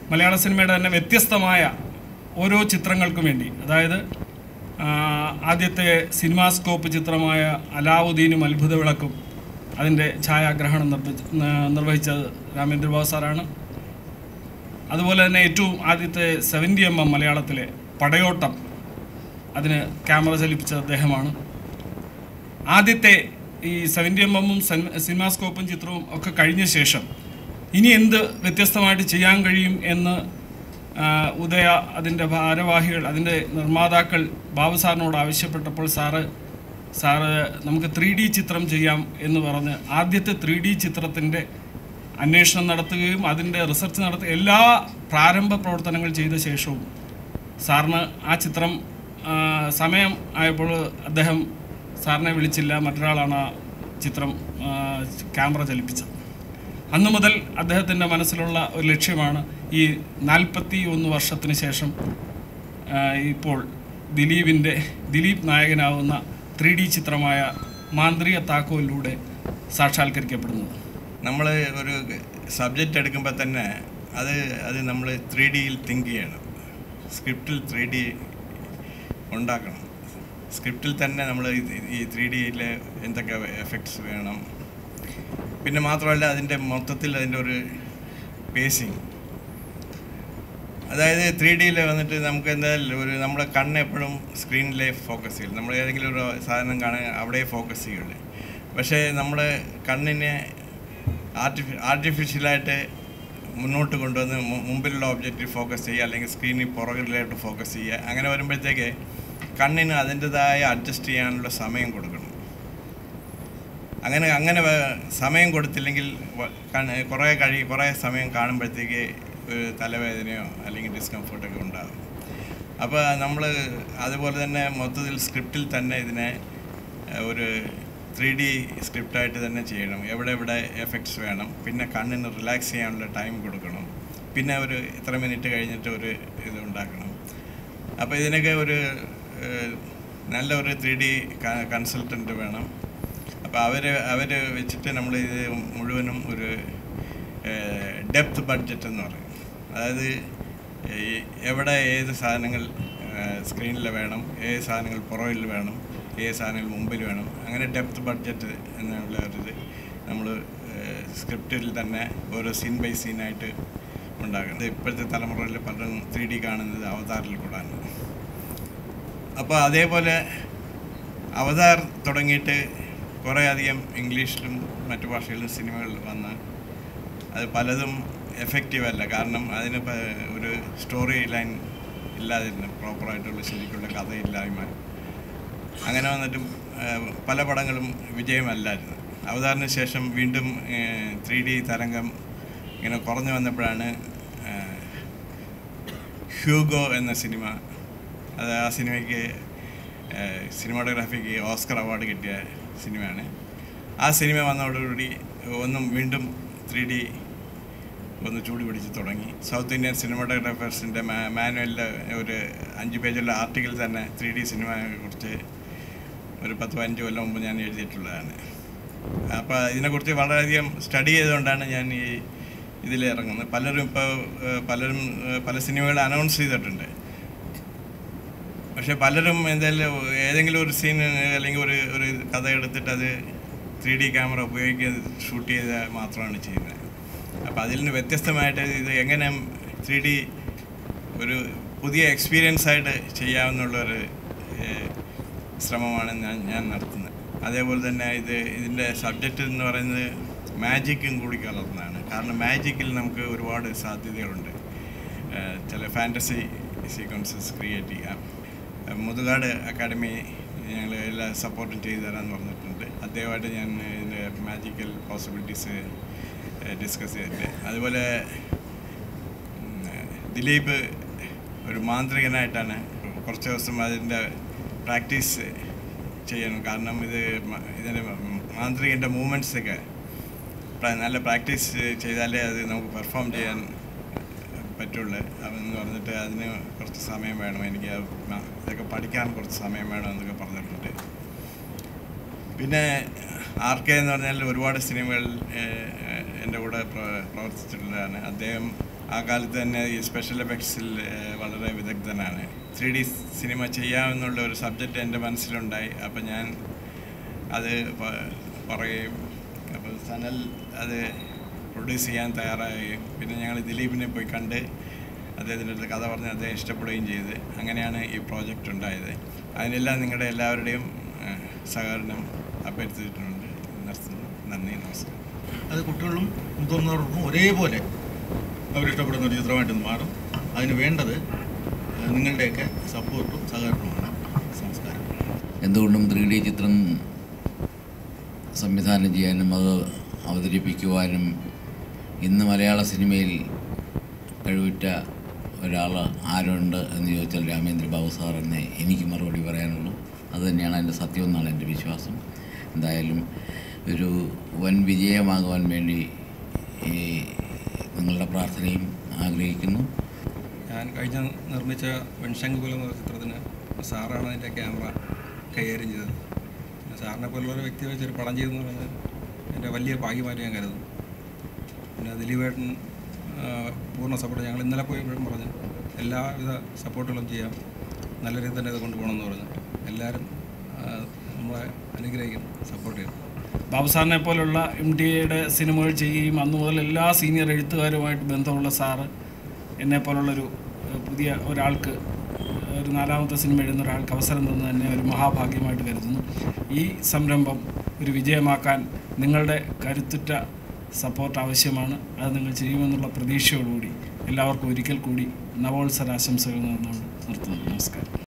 മലയാള സിനിമയുടെ തന്നെ വ്യത്യസ്തമായ ഓരോ ചിത്രങ്ങൾക്കും വേണ്ടി അതായത് ആ, ആദ്യത്തെ സിനിമാസ്കോപ്പ് ചിത്രമായ അലാവുദ്ദീനും അത്ഭുത വിളക്കും അതിൻ്റെ ഛായാഗ്രഹണം നിർവഹിച്ച ന- നിർവഹിച്ചത് രാമേന്ദ്രബാബു സാറാണ് അതുപോലെ തന്നെ ഏറ്റവും ആദ്യത്തെ സെവൻറ്റി എം എം മലയാളത്തിലെ പടയോട്ടം അതിന് ക്യാമറ ചലിപ്പിച്ചത് അദ്ദേഹമാണ് ആദ്യത്തെ ഈ സെവൻറ്റി എം എമ്മും സിനിമാസ്കോപ്പും ചിത്രവും ഒക്കെ കഴിഞ്ഞ ശേഷം ഇനി എന്ത് വ്യത്യസ്തമായിട്ട് ചെയ്യാൻ കഴിയും എന്ന് ആ, ഉദയ അതിൻ്റെ ഭാരവാഹികൾ അതിൻ്റെ നിർമ്മാതാക്കൾ ബാബു സാറിനോട് ആവശ്യപ്പെട്ടപ്പോൾ സാറ് സാറ് നമുക്ക് ത്രീ ഡി ചിത്രം ചെയ്യാം എന്ന് പറഞ്ഞ് ആദ്യത്തെ ത്രീ ഡി ചിത്രത്തിൻ്റെ അന്വേഷണം നടത്തുകയും അതിൻ്റെ റിസർച്ച് നടത്തി എല്ലാ പ്രാരംഭ പ്രവർത്തനങ്ങൾ ചെയ്ത ശേഷവും സാറിന് ആ ചിത്രം ആ, സമയം ആയപ്പോൾ അദ്ദേഹം സാറിനെ വിളിച്ചില്ല മറ്റൊരാളാണ് ആ ചിത്രം ആ, ക്യാമറ ചലിപ്പിച്ചത് അന്നു മുതൽ അദ്ദേഹത്തിൻ്റെ മനസ്സിലുള്ള ഒരു ലക്ഷ്യമാണ് ഈ നാൽപ്പത്തി ഒന്ന് വർഷത്തിന് ശേഷം ആ, ഇപ്പോൾ ദിലീപിൻ്റെ ദിലീപ് നായകനാവുന്ന ത്രീ ഡി ചിത്രമായ മാന്ത്രിക താക്കോലിലൂടെ സാക്ഷാത്കരിക്കപ്പെടുന്നത് നമ്മൾ ഒരു സബ്ജക്റ്റ് എടുക്കുമ്പോൾ തന്നെ അത് അത് നമ്മൾ ത്രീ ഡിയിൽ തിങ്ക് ചെയ്യണം സ്ക്രിപ്റ്റിൽ ത്രീ ഡി ഉണ്ടാക്കണം സ്ക്രിപ്റ്റിൽ തന്നെ നമ്മൾ ഈ ത്രീ ഡിയിൽ എന്തൊക്കെ എഫക്ട്സ് വേണം പിന്നെ മാത്രമല്ല അതിൻ്റെ മൊത്തത്തിൽ അതിൻ്റെ ഒരു പേസിങ് അതായത് ത്രീ ഡിയിൽ വന്നിട്ട് നമുക്ക് എന്തായാലും ഒരു നമ്മുടെ കണ്ണ് എപ്പോഴും സ്ക്രീനിലെ ഫോക്കസ് ചെയ്യും നമ്മൾ ഏതെങ്കിലും ഒരു സാധനം കാണുക അവിടെ ഫോക്കസ് ചെയ്യുള്ളൂ പക്ഷേ നമ്മുടെ കണ്ണിനെ ആർട്ടിഫി ആർട്ടിഫിഷ്യലായിട്ട് മുന്നോട്ട് കൊണ്ടുവന്ന് മു- മുമ്പിലുള്ള ഒബ്ജക്റ്റിൽ ഫോക്കസ് ചെയ്യുക അല്ലെങ്കിൽ സ്ക്രീനിൽ പുറകിലായിട്ട് ഫോക്കസ് ചെയ്യുക അങ്ങനെ വരുമ്പോഴത്തേക്ക് കണ്ണിന് അതിൻ്റെതായ അഡ്ജസ്റ്റ് ചെയ്യാനുള്ള സമയം കൊടുക്കണം അങ്ങനെ അങ്ങനെ വ- സമയം കൊടുത്തില്ലെങ്കിൽ വ- കണ്ണ് കുറേ കഴി കുറേ സമയം കാണുമ്പോഴത്തേക്ക് ഒരു തലവേദനയോ അല്ലെങ്കിൽ ഡിസ്കംഫർട്ടൊക്കെ ഉണ്ടാകും അപ്പോൾ നമ്മൾ അതുപോലെ തന്നെ മൊത്തത്തിൽ സ്ക്രിപ്റ്റിൽ തന്നെ ഇതിനെ ഏഹ്, ഒരു ത്രീ ഡി സ്ക്രിപ്റ്റായിട്ട് തന്നെ ചെയ്യണം എവിടെ എവിടെ എഫക്ട്സ് വേണം പിന്നെ കണ്ണിന് റിലാക്സ് ചെയ്യാനുള്ള ടൈം കൊടുക്കണം പിന്നെ ഒരു ഇത്ര മിനിറ്റ് കഴിഞ്ഞിട്ട് ഒരു ഇത് ഉണ്ടാക്കണം അപ്പോൾ ഇതിനൊക്കെ ഒരു ഏഹ്, നല്ല ഒരു ത്രീ ഡി കൺസൾട്ടൻറ്റ് വേണം അപ്പോൾ അവർ അവർ വെച്ചിട്ട് നമ്മൾ ഇത് മുഴുവനും ഒരു ഡെപ്ത് ബഡ്ജറ്റ് എന്ന് പറയും അതായത് ഈ എവിടെ ഏത് സാധനങ്ങൾ സ്ക്രീനിൽ വേണം ഏത് സാധനങ്ങൾ പുറകിൽ വേണം ഏത് സാധനങ്ങൾ മുമ്പിൽ വേണം അങ്ങനെ ഡെപ്ത് ബഡ്ജറ്റ് എന്നുള്ള ഒരു ഇത് നമ്മൾ സ്ക്രിപ്റ്റിൽ തന്നെ ഓരോ സീൻ ബൈ സീനായിട്ട് ഉണ്ടാക്കുന്നത് ഇപ്പോഴത്തെ തലമുറയിൽ പലരും ത്രീ ഡി കാണുന്നത് അവതാറിൽ കൂടാണ് അപ്പോൾ അതേപോലെ അവതാർ തുടങ്ങിയിട്ട് കുറേ അധികം ഇംഗ്ലീഷിലും മറ്റു ഭാഷകളിലും സിനിമകൾ വന്ന് അത് പലതും എഫക്റ്റീവ് അല്ല കാരണം അതിന് പ- ഒരു സ്റ്റോറി ലൈൻ ഇല്ലാതിരുന്നു പ്രോപ്പറായിട്ടുള്ള ശരിക്കുള്ള കഥയില്ലായ്മ അങ്ങനെ വന്നിട്ടും ആ, പല പടങ്ങളും വിജയമല്ലായിരുന്നു അവതാറിന് ശേഷം വീണ്ടും ത്രീ ഡി തരംഗം ഇങ്ങനെ കുറഞ്ഞു വന്നപ്പോഴാണ് ആ, ഹ്യൂഗോ എന്ന സിനിമ അത് ആ സിനിമയ്ക്ക് സിനിമാറ്റോഗ്രാഫിക്ക് ഓസ്കർ അവാർഡ് കിട്ടിയ സിനിമയാണ് ആ സിനിമ വന്നതോടുകൂടി ഒന്നും വീണ്ടും ത്രീ ഡി ഒന്ന് ചൂട് പിടിച്ച് തുടങ്ങി സൗത്ത് ഇന്ത്യൻ സിനിമാറ്റോഗ്രാഫേഴ്സിൻ്റെ മാനുവലിൽ ഒരു അഞ്ച് പേജുള്ള ആർട്ടിക്കിൾ തന്നെ ത്രീ ഡി സിനിമയെ കുറിച്ച് ഒരു പത്ത് പതിനഞ്ച് കൊല്ലം മുമ്പ് ഞാൻ എഴുതിയിട്ടുള്ളതാണ് അപ്പോൾ ഇതിനെക്കുറിച്ച് വളരെയധികം സ്റ്റഡി ചെയ്തുകൊണ്ടാണ് ഞാൻ ഈ ഇതിൽ ഇറങ്ങുന്നത് പലരും ഇപ്പോൾ പലരും ഏഹ്, പല സിനിമകൾ അനൗൺസ് ചെയ്തിട്ടുണ്ട് പക്ഷെ പലരും എന്തായാലും ഏതെങ്കിലും ഒരു സീൻ അല്ലെങ്കിൽ ഒരു ഒരു കഥ എടുത്തിട്ട് അത് ത്രീ ഡി ക്യാമറ ഉപയോഗിക്കുക ഷൂട്ട് ചെയ്ത് മാത്രമാണ് ചെയ്യുന്നത് അപ്പോൾ അതിൽ നിന്ന് വ്യത്യസ്തമായിട്ട് ഇത് എങ്ങനെ ത്രീ ഡി ഒരു പുതിയ എക്സ്പീരിയൻസ് ആയിട്ട് ചെയ്യാവുന്നുള്ളൊരു ഏഹ്, ശ്രമമാണ് ഞാൻ ഞാൻ നടത്തുന്നത് അതേപോലെ തന്നെ ഇത് ഇതിൻ്റെ സബ്ജക്റ്റ് എന്ന് പറയുന്നത് മാജിക്കും കൂടി കലർന്നതാണ് കാരണം മാജിക്കിൽ നമുക്ക് ഒരുപാട് സാധ്യതകളുണ്ട് ഏഹ്, ചില ഫാൻറ്റസി സീക്വൻസസ് ക്രിയേറ്റ് ചെയ്യാം ഏഹ്, മുതുകാട് അക്കാഡമി ഞങ്ങൾ എല്ലാ സപ്പോർട്ടും ചെയ്തു തരാമെന്ന് പറഞ്ഞിട്ടുണ്ട് അദ്ദേഹമായിട്ട് ഞാൻ ഇതിൻ്റെ മാജിക്കൽ പോസിബിലിറ്റീസ് ഡിസ്കസ് ചെയ്തിട്ട് അതുപോലെ ഉം, ദിലീപ് ഒരു മാന്ത്രികനായിട്ടാണ് കുറച്ച് ദിവസം അതിൻ്റെ പ്രാക്ടീസ് ചെയ്യണം കാരണം ഇത് മ- ഇതിൻ്റെ മാന്ത്രികൻ്റെ മൂവ്മെൻറ്റ്സൊക്കെ നല്ല പ്രാക്ടീസ് ചെയ്താലേ അത് നമുക്ക് പെർഫോം ചെയ്യാൻ പറ്റുള്ളൂ എന്ന് പറഞ്ഞിട്ട് അതിന് കുറച്ച് സമയം വേണം എനിക്ക് അത് മ- ഇതൊക്കെ പഠിക്കാൻ കുറച്ച് സമയം വേണം എന്നൊക്കെ പറഞ്ഞിട്ടുണ്ട് പിന്നെ ആർ കെ എന്ന് പറഞ്ഞാൽ ഒരുപാട് സിനിമകൾ ഏഹ്, എൻ്റെ കൂടെ പ്ര- പ്രവർത്തിച്ചിട്ടുള്ളതാണ് അദ്ദേഹം ആ കാലത്ത് തന്നെ ഈ സ്പെഷ്യൽ എഫക്ട്സിൽ വളരെ വിദഗ്ധനാണ് ത്രീ ഡി സിനിമ ചെയ്യാമെന്നുള്ള ഒരു സബ്ജക്റ്റ് എൻ്റെ മനസ്സിലുണ്ടായി അപ്പം ഞാൻ അത് പ- പറയുകയും അപ്പോൾ സനൽ അത് പ്രൊഡ്യൂസ് ചെയ്യാൻ തയ്യാറാവുകയും പിന്നെ ഞങ്ങൾ ദിലീപിനെ പോയി കണ്ട് അദ്ദേഹത്തിൻ്റെ അടുത്ത് കഥ പറഞ്ഞ് അദ്ദേഹം ഇഷ്ടപ്പെടുകയും ചെയ്ത് അങ്ങനെയാണ് ഈ പ്രോജക്റ്റ് ഉണ്ടായത് അതിനെല്ലാം നിങ്ങളുടെ എല്ലാവരുടെയും ആ, സഹകരണം അഭ്യർത്ഥിച്ചിട്ടുണ്ട് നിർത്തുന്നു നന്ദി നമസ്കാരം അത് കുട്ടികളും മുതിർന്നവർക്കും ഒരേപോലെ അവരിഷ്ടപ്പെടുന്ന ഒരു ചിത്രമായിട്ട് ഇത് മാറും അതിന് വേണ്ടത് ഏഹ്, നിങ്ങളുടെയൊക്കെ സപ്പോർട്ടും സഹകരണവുമാണ് സംസ്കാരം എന്തുകൊണ്ടും ത്രീ ഡി ചിത്രം സംവിധാനം ചെയ്യാനും അത് അവതരിപ്പിക്കുവാനും ഇന്ന് മലയാള സിനിമയിൽ കഴിവുറ്റ ഒരാൾ ആരുണ്ട് എന്ന് ചോദിച്ചാൽ രാമേന്ദ്ര ബാബു സാർ എന്നേ എനിക്ക് മറുപടി പറയാനുള്ളൂ അത് തന്നെയാണ് എൻ്റെ സത്യം എന്നാണ് എൻ്റെ വിശ്വാസം എന്തായാലും ഒരു വൻ വിജയമാകുവാൻ വേണ്ടി ഈ നിങ്ങളുടെ പ്രാർത്ഥനയും ആഗ്രഹിക്കുന്നു ഞാൻ കഴിഞ്ഞ നിർമ്മിച്ച വെൺശംഖുകുലം എന്ന ചിത്രത്തിന് സാറാണ് അതിൻ്റെ ക്യാമറ കൈകാര്യം ചെയ്തത് പിന്നെ സാറിനെ പോലുള്ള ഒരു വ്യക്തി വെച്ചൊരു പടം ചെയ്തെന്ന് പറയുന്നത് എൻ്റെ വലിയ ഭാഗ്യമായിട്ട് ഞാൻ കരുതുന്നു പിന്നെ ദിലീപേട്ടൻ ആ, പൂർണ്ണ സപ്പോർട്ട് ഞങ്ങൾ ഇന്നലെ പോയപ്പോഴും പറഞ്ഞു എല്ലാവിധ സപ്പോർട്ടുകളും ചെയ്യാം നല്ല രീതിയിൽ തന്നെ ഇത് കൊണ്ടുപോകണമെന്ന് പറഞ്ഞു എല്ലാവരും ആ, നമ്മളെ അനുഗ്രഹിക്കണം സപ്പോർട്ട് ചെയ്യണം ബാബു സാറിനെ പോലുള്ള എം ടി എയുടെ സിനിമകൾ ചെയ്യുകയും അന്നു മുതൽ എല്ലാ സീനിയർ എഴുത്തുകാരുമായിട്ട് ബന്ധമുള്ള സാറ് എന്നെ പോലുള്ളൊരു ഏഹ്, പുതിയ ഒരാൾക്ക് ഒരു നാലാമത്തെ സിനിമ എഴുതുന്ന ഒരാൾക്ക് അവസരം തന്നത് തന്നെ ഒരു മഹാഭാഗ്യമായിട്ട് കരുതുന്നു ഈ സംരംഭം ഒരു വിജയമാക്കാൻ നിങ്ങളുടെ കരുത്തുറ്റ സപ്പോർട്ട് ആവശ്യമാണ് അത് നിങ്ങൾ ചെയ്യുമെന്നുള്ള പ്രതീക്ഷയോടുകൂടി എല്ലാവർക്കും ഒരിക്കൽ കൂടി നവോത്സര ആശംസകൾ നേർന്നുകൊണ്ട് നിർത്തുന്നു നമസ്കാരം